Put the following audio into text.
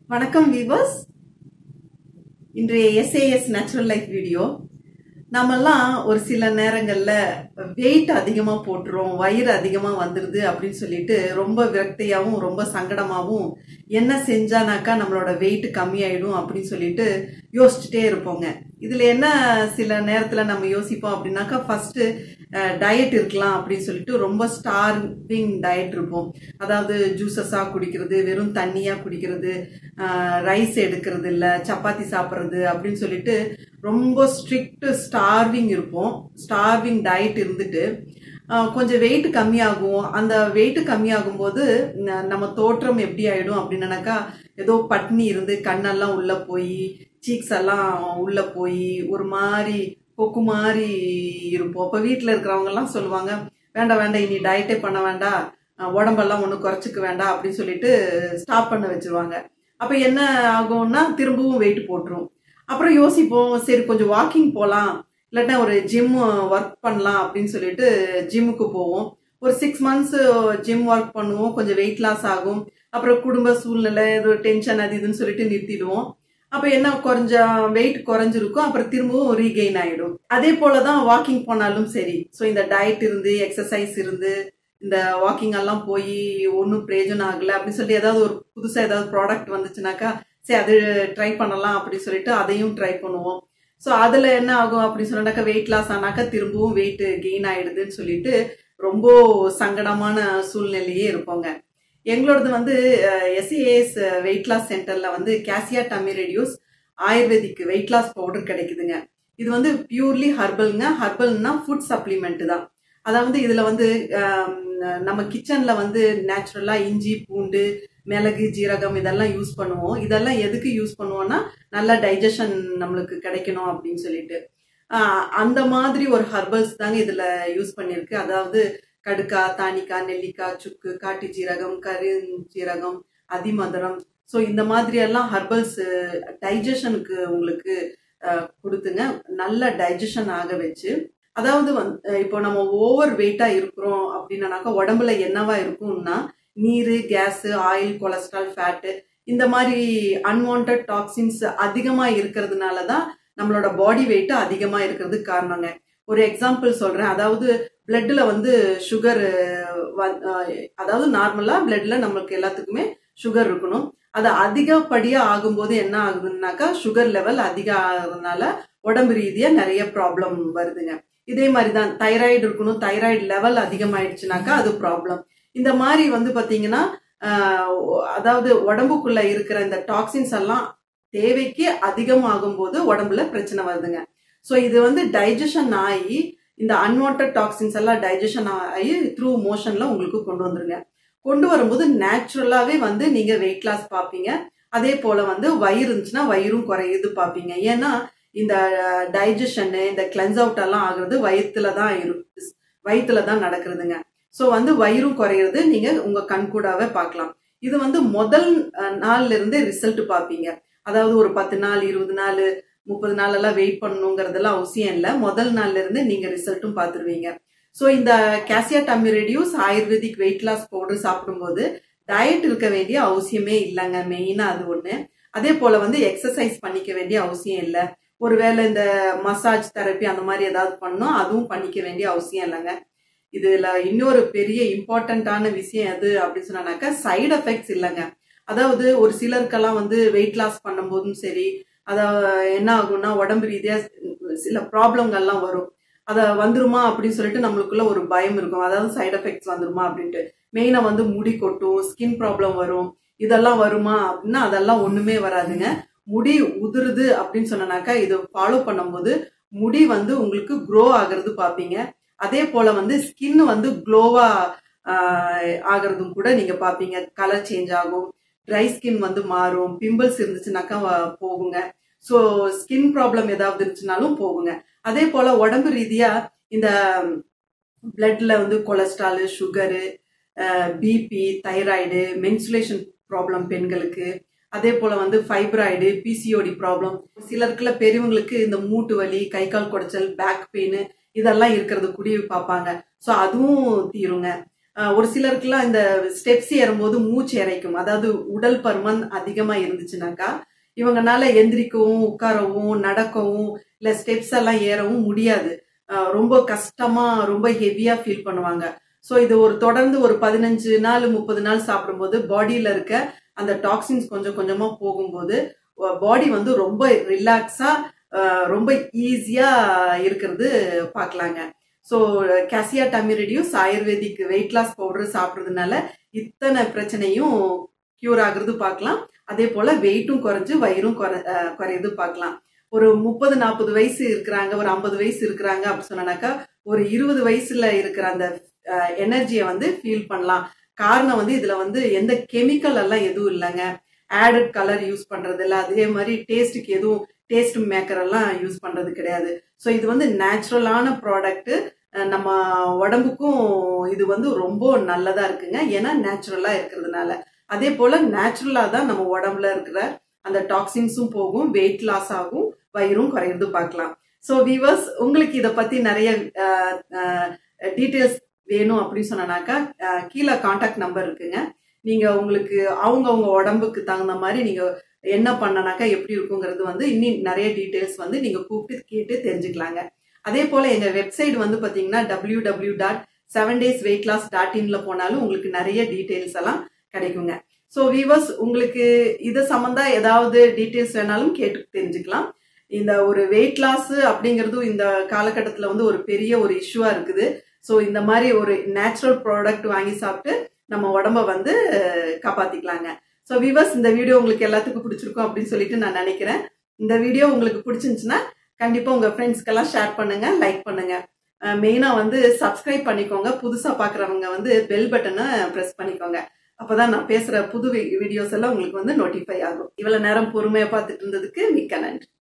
வணக்கம் வீவர்ஸ் இன்றைய SAS natural life video நாமெல்லாம் ஒரு சில நேரங்கள்ல வெயிட் அதிகமா போட்டுரும் வயிறு அதிகமா வந்துருது அப்படின்னு சொல்லிட்டு ரொம்ப விரக்தியாவும் ரொம்ப சங்கடமாவும் என்ன செஞ்சானாக்கா நம்மளோட வெயிட் கம்மியாயிடும் அப்படின்னு சொல்லிட்டு யோசிச்சுட்டே இருப்போங்க இதுல என்ன சில நேரத்துல நம்ம யோசிப்போம் அப்படின்னாக்கா ஃபர்ஸ்ட் டயட் இருக்கலாம் அப்படின்னு சொல்லிட்டு ரொம்ப ஸ்டார்விங் டயட் இருப்போம் அதாவது ஜூசஸா குடிக்கிறது வெறும் தண்ணியா குடிக்கிறது ரைஸ் எடுக்கிறது இல்ல சப்பாத்தி சாப்பிட்றது அப்படின்னு சொல்லிட்டு ரொம்ப ஸ்ட்ரிக்ட் ஸ்டார்விங் இருப்போம் ஸ்டார்விங் டயட் இருந்துட்டு ஆஹ் கொஞ்சம் வெயிட் கம்மியாகும் அந்த வெயிட் கம்மியாகும் போது ந- நம்ம தோற்றம் எப்படி ஆயிடும் அப்படின்னாக்கா ஏதோ பட்னி இருந்து கண்ணெல்லாம் உள்ள போய் சீக்ஸ் எல்லாம் உள்ள போய் ஒரு மாதிரி கொக்கு மாதிரி இருப்போம் அப்போ வீட்டில் இருக்கிறவங்க எல்லாம் சொல்லுவாங்க வேண்டாம் வேண்டாம் இனி டயட்டே பண்ண வேண்டாம் அஹ் உடம்பெல்லாம் ஒன்றும் குறைச்சிக்க வேண்டாம் அப்படின்னு சொல்லிட்டு ஸ்டாப் பண்ண வச்சிருவாங்க அப்போ என்ன ஆகும்னா திரும்பவும் வெயிட் போட்டுரும் அப்புறம் யோசிப்போம் சரி கொஞ்சம் வாக்கிங் போகலாம் இல்லாட்டா ஒரு ஜிம் ஒர்க் பண்ணலாம் அப்படின்னு சொல்லிட்டு ஜிம்முக்கு போவோம் ஒரு சிக்ஸ் மந்த்ஸ் ஜிம் ஒர்க் பண்ணுவோம் கொஞ்சம் வெயிட் லாஸ் ஆகும் அப்புறம் குடும்ப சூழ்நிலை ஏதோ டென்ஷன் அது இதுன்னு சொல்லிட்டு நிறுத்திடுவோம் அப்போ என்ன கொஞ்சம் வெயிட் குறைஞ்சிருக்கும் அப்புறம் திரும்பவும் ரீகெயின் ஆயிடும் அதே போல தான் வாக்கிங் போனாலும் சரி ஸோ இந்த டயட் இருந்து எக்ஸசைஸ் இருந்து இந்த வாக்கிங் எல்லாம் போய் ஒன்றும் பிரயோஜனம் ஆகலை அப்படின்னு சொல்லிட்டு ஏதாவது ஒரு புதுசாக ஏதாவது ப்ராடக்ட் வந்துச்சுனாக்கா சரி அது ட்ரை பண்ணலாம் அப்படின்னு சொல்லிட்டு அதையும் ட்ரை பண்ணுவோம் ஸோ அதில் என்ன ஆகும் அப்படின்னு சொன்னாக்கா வெயிட் லாஸ் ஆனாக்கா திரும்பவும் வெயிட் கெயின் ஆயிடுதுன்னு சொல்லிட்டு ரொம்ப சங்கடமான சூழ்நிலையே இருப்போங்க எங்களோடது வந்து எஸ்ஏஎஸ் வெயிட் லாஸ் சென்டர்ல வந்து Kesiya tummy reduce Ayurvedic weight loss powder கிடைக்குதுங்க இது வந்து பியூர்லி ஹர்பல்ங்க ஹர்பல்னா ஃபுட் சப்ளிமெண்ட் தான் அதாவது இதுல வந்து ஆம், நம்ம கிச்சன்ல வந்து நேச்சுரலா இஞ்சி பூண்டு மிளகு ஜீரகம் இதெல்லாம் யூஸ் பண்ணுவோம் இதெல்லாம் எதுக்கு யூஸ் பண்ணுவோம்னா நல்ல டைஜஷன் நம்மளுக்கு கிடைக்கணும் அப்படின்னு சொல்லிட்டு ஆஹ், அந்த மாதிரி ஒரு ஹர்பல்ஸ் தாங்க இதுல யூஸ் பண்ணிருக்கு அதாவது கடுக்கா தானிக்காய் நெல்லிக்காய் சுக்கு காட்டு ஜீரகம் கருஞ்சீரகம் அதிமதுரம் ஸோ இந்த மாதிரி எல்லாம் ஹர்பல்ஸ் டைஜஷனுக்கு உங்களுக்கு அஹ், கொடுத்துங்க நல்ல டைஜஷன் ஆக வச்சு அதாவது வந்து இப்போ நம்ம ஓவர் வெயிட்டா இருக்கிறோம் அப்படின்னாக்கா உடம்புல என்னவா இருக்கும்னா நீர் கேஸ் ஆயில் கொலஸ்ட்ரால் ஃபேட்டு இந்த மாதிரி அன்வான்ட் டாக்ஸின்ஸ் அதிகமா இருக்கிறதுனால தான் நம்மளோட பாடி வெயிட் அதிகமா இருக்கிறதுக்கு காரணங்க ஒரு எக்ஸாம்பிள் சொல்றேன் அதாவது பிளட்ல வந்து சுகர் அதாவது நார்மலா பிளட்ல நம்மளுக்கு எல்லாத்துக்குமே சுகர் இருக்கணும் அது அதிகப்படியா ஆகும்போது என்ன ஆகுதுன்னாக்கா சுகர் லெவல் அதிகம் ஆகுறதுனால உடம்பு ரீதியா நிறைய ப்ராப்ளம் வருதுங்க இதே மாதிரி தான் தைராய்டு இருக்கணும் தைராய்டு லெவல் அதிகமாயிடுச்சுனாக்கா அது ப்ராப்ளம் இந்த மாதிரி வந்து பாத்தீங்கன்னா ஆஹ், அதாவது உடம்புக்குள்ள இருக்கிற இந்த டாக்ஸின்ஸ் எல்லாம் தேவைக்கு அதிகமாகும் போது உடம்புல பிரச்சனை வருதுங்க ஸோ இது வந்து டைஜஷன் ஆகி இந்த அன்வான்ட் டாக்ஸின்ஸ் எல்லாம் டைஜஷன் ஆகி த்ரூ மோஷன்ல உங்களுக்கு கொண்டு வந்துருங்க கொண்டு வரும்போது நேச்சுரலாவே வந்து நீங்க வெயிட் லாஸ் பார்ப்பீங்க அதே போல வந்து வயிறு இருந்துச்சுன்னா வயிறும் குறையுது பார்ப்பீங்க ஏன்னா இந்த டைஜஷனு இந்த கிளென்ஸ் அவுட் எல்லாம் ஆகுறது வயிற்றுல தான் இருக்கு வயிற்றுல தான் நடக்கிறதுங்க ஸோ வந்து வயிறும் குறையிறது நீங்க உங்க கண்கூடாவே பார்க்கலாம் இது வந்து முதல் அஹ், நாள்ல இருந்தே ரிசல்ட் பார்ப்பீங்க அதாவது ஒரு பத்து நாள் இருபது நாள் முப்பது நாள் எல்லாம் வெயிட் பண்ணணுங்கிறதெல்லாம் அவசியம் இல்லை முதல் நாள்ல இருந்து நீங்க ரிசல்ட்டும் பார்த்துருவீங்க ஸோ இந்த Kesiya tummy reduce Ayurvedic weight loss powder சாப்பிடும்போது டயட் இருக்க வேண்டிய அவசியமே இல்லைங்க மெயினாக அது ஒன்று அதே போல் வந்து எக்ஸசைஸ் பண்ணிக்க வேண்டிய அவசியம் இல்லை ஒருவேளை இந்த மசாஜ் தெரப்பி அந்த மாதிரி ஏதாவது பண்ணோம் அதுவும் பண்ணிக்க வேண்டிய அவசியம் இல்லைங்க இதுல இன்னொரு பெரிய இம்பார்ட்டண்ட்டான விஷயம் எது அப்படின்னு சொன்னாக்கா சைடு எஃபெக்ட்ஸ் இல்லைங்க அதாவது ஒரு சிலருக்கெல்லாம் வந்து வெயிட் லாஸ் பண்ணும்போதும் சரி அத என்ன ஆகும்னா உடம்பு ரீதியா சில ப்ராப்ளங்கள்லாம் வரும் அத வந்துருமா அப்படின்னு சொல்லிட்டு நம்மளுக்குள்ள ஒரு பயம் இருக்கும் அதாவது சைடு எஃபெக்ட்ஸ் வந்துருமா அப்படின்ட்டு மெயினா வந்து முடி கொட்டும் ஸ்கின் ப்ராப்ளம் வரும் இதெல்லாம் வருமா அப்படின்னா அதெல்லாம் ஒண்ணுமே வராதுங்க முடி உதிருது அப்படின்னு சொன்னனாக்கா இது ஃபாலோ பண்ணும்போது முடி வந்து உங்களுக்கு க்ரோ ஆகுறது பார்ப்பீங்க அதே போல வந்து ஸ்கின் வந்து க்ளோவா ஆகிறதும் கூட நீங்க பார்ப்பீங்க கலர் சேஞ்ச் ஆகும் ட்ரை ஸ்கின் வந்து மாறும் பிம்பிள்ஸ் இருந்துச்சுனாக்கா வ- போகுங்க ஸோ ஸ்கின் ப்ராப்ளம் ஏதாவது இருந்துச்சுனாலும் போகுங்க அதே போல உடம்பு ரீதியா இந்த பிளட்ல வந்து cholesterol sugar BP thyroid menstruation problem பெண்களுக்கு அதே போல வந்து ஃபைப்ராய்டு பிசிஓடி ப்ராப்ளம் சிலருக்குள்ள பெரியவங்களுக்கு இந்த மூட்டு வலி கை கால் குடைச்சல் பேக் பெயின் இதெல்லாம் இருக்கிறது கூடிய பார்ப்பாங்க ஸோ அதுவும் தீருங்க அஹ், ஒரு சிலருக்குலாம் இந்த ஸ்டெப்ஸ் ஏறும்போது மூச்சு இறைக்கும் அதாவது உடல் பருமன் அதிகமா இருந்துச்சுனாக்கா இவங்கனால எந்திரிக்கவும் உட்காரவும் நடக்கவும் இல்ல ஸ்டெப்ஸ் எல்லாம் ஏறவும் முடியாது அஹ், ரொம்ப கஷ்டமா ரொம்ப ஹெவியா ஃபீல் பண்ணுவாங்க ஸோ இது ஒரு தொடர்ந்து ஒரு பதினஞ்சு நாள் முப்பது நாள் சாப்பிடும்போது பாடியில இருக்க அந்த டாக்ஸின்ஸ் கொஞ்சம் கொஞ்சமா போகும்போது பாடி வந்து ரொம்ப ரிலாக்ஸா ரொம்ப ஈஸியா இருக்கிறது பார்க்கலாங்க so Kesiya tummy reduce Ayurvedic weight loss powder சாப்பிட்றதுனால இத்தனை பிரச்சனையும் கியூர் ஆகுறது பார்க்கலாம் அதே போல வெயிட்டும் குறைஞ்சு வயிறும் குறை அஹ், குறையுது பார்க்கலாம் ஒரு முப்பது நாற்பது வயசு இருக்கிறாங்க ஒரு ஐம்பது வயசு இருக்கிறாங்க அப்படின்னு சொன்னாக்கா ஒரு இருபது வயசுல இருக்கிற அந்த எனர்ஜியை வந்து ஃபீல் பண்ணலாம் காரணம் வந்து இதுல வந்து எந்த கெமிக்கல் எல்லாம் எதுவும் இல்லைங்க ஆடட் கலர் யூஸ் பண்றது இல்ல அதே மாதிரி டேஸ்ட்டுக்கு எதுவும் டேஸ்ட் மேக்கர் எல்லாம் யூஸ் பண்றது கிடையாது ஸோ இது வந்து நேச்சுரலான ப்ராடக்ட் நம்ம உடம்புக்கும் இது வந்து ரொம்ப நல்லதா இருக்குங்க ஏன்னா நேச்சுரலா இருக்கிறதுனால அதே போல நேச்சுரலா தான் நம்ம உடம்புல இருக்கிற அந்த டாக்ஸின்ஸும் போகும் வெயிட் லாஸ் ஆகும் வயிறும் குறையிறது பார்க்கலாம் ஸோ வீவர்ஸ் உங்களுக்கு இதை பத்தி நிறைய டீட்டெயில்ஸ் வேணும் அப்படின்னு சொன்னாக்கா அஹ், கீழே காண்டாக்ட் நம்பர் இருக்குங்க நீங்க உங்களுக்கு அவங்கவுங்க உடம்புக்கு தகுந்த மாதிரி நீங்க என்ன பண்ணனாக்கா எப்படி இருக்குங்கிறது வந்து இன்னும் நிறைய டீட்டெயில்ஸ் வந்து நீங்க கூப்பிட்டு கேட்டு தெரிஞ்சுக்கலாங்க அதே போல எங்க வெப்சைட் வந்து பாத்தீங்கன்னா W W dot seven days weight loss dot இன்ல போனாலும் உங்களுக்கு நிறைய டீட்டெயில்ஸ் எல்லாம் கிடைக்குங்க ஸோ வீவர்ஸ் உங்களுக்கு இது சம்மந்தா ஏதாவது டீட்டெயில்ஸ் வேணாலும் கேட்டு தெரிஞ்சுக்கலாம் இந்த ஒரு வெயிட் லாஸ் அப்படிங்கிறதும் இந்த காலகட்டத்தில் வந்து ஒரு பெரிய ஒரு இஷ்யூவா இருக்குது ஸோ இந்த மாதிரி ஒரு நேச்சுரல் ப்ராடக்ட் வாங்கி சாப்பிட்டு நம்ம உடம்ப வந்து அஹ், காப்பாத்திக்கலாங்க ஸோ விவர்ஸ் இந்த வீடியோ உங்களுக்கு எல்லாத்துக்கும் பிடிச்சிருக்கும் அப்படின்னு சொல்லிட்டு நான் நினைக்கிறேன் இந்த வீடியோ உங்களுக்கு பிடிச்சிருந்துச்சுன்னா கண்டிப்பா உங்க ஃப்ரெண்ட்ஸ்க்கெல்லாம் ஷேர் பண்ணுங்க லைக் பண்ணுங்க மெயினா வந்து சப்ஸ்கிரைப் பண்ணிக்கோங்க புதுசா பாக்குறவங்க வந்து பெல் பட்டனை பிரஸ் பண்ணிக்கோங்க அப்பதான் நான் பேசுற புது வீடியோஸ் எல்லாம் உங்களுக்கு வந்து நோட்டிஃபை ஆகும் இவ்வளவு நேரம் பொறுமையா பார்த்துட்டு இருந்ததுக்கு மிக்க நன்றி